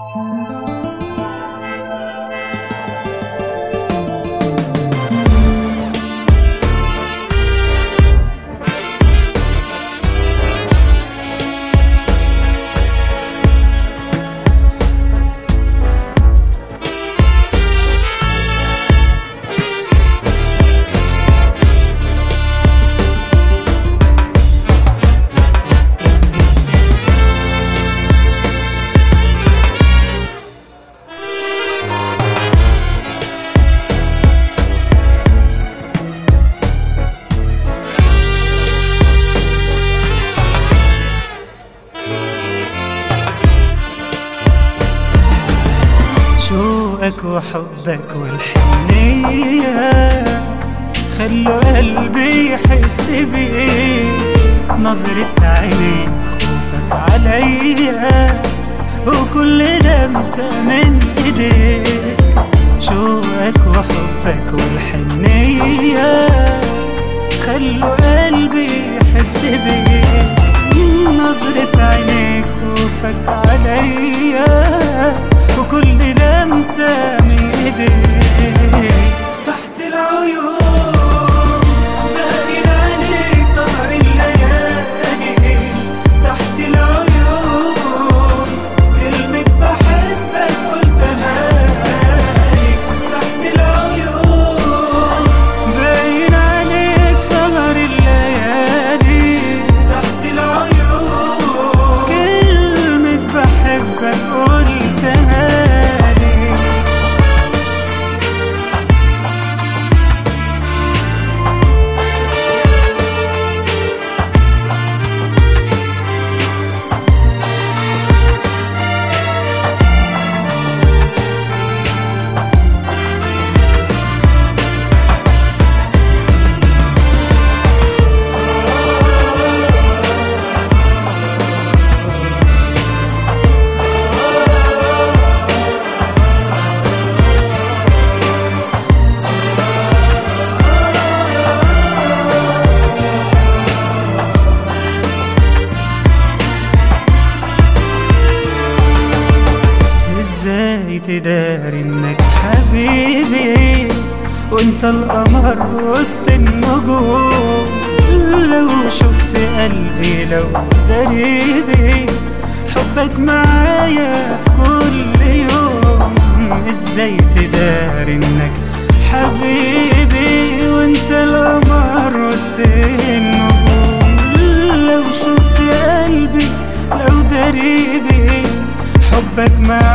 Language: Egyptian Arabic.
شوقك وحبك والحنية خلوا قلبي يحس بيك نظرة عينيك خوفك عليا وكل لمسة من ايديك شوقك وحبك والحنية خلوا قلبي يحس بيك نظرة عينيك خوفك عليا وكل لمسة من ايديك تحت العيون باين عليك سهر الليالي تحت العيون كلمة بحبك قلتها لي تحت العيون باين عليك سهر الليالي تحت العيون كلمة بحبك قلتها لي ازاي تداري انك حبيبي وانت القمر وسط النجوم لو شفت قلبي لو دريبي حبك معايا في كل يوم ازاي تداري انك حبيبي وانت القمر وسط النجوم لو شفت قلبي لو دريبي حبك معايا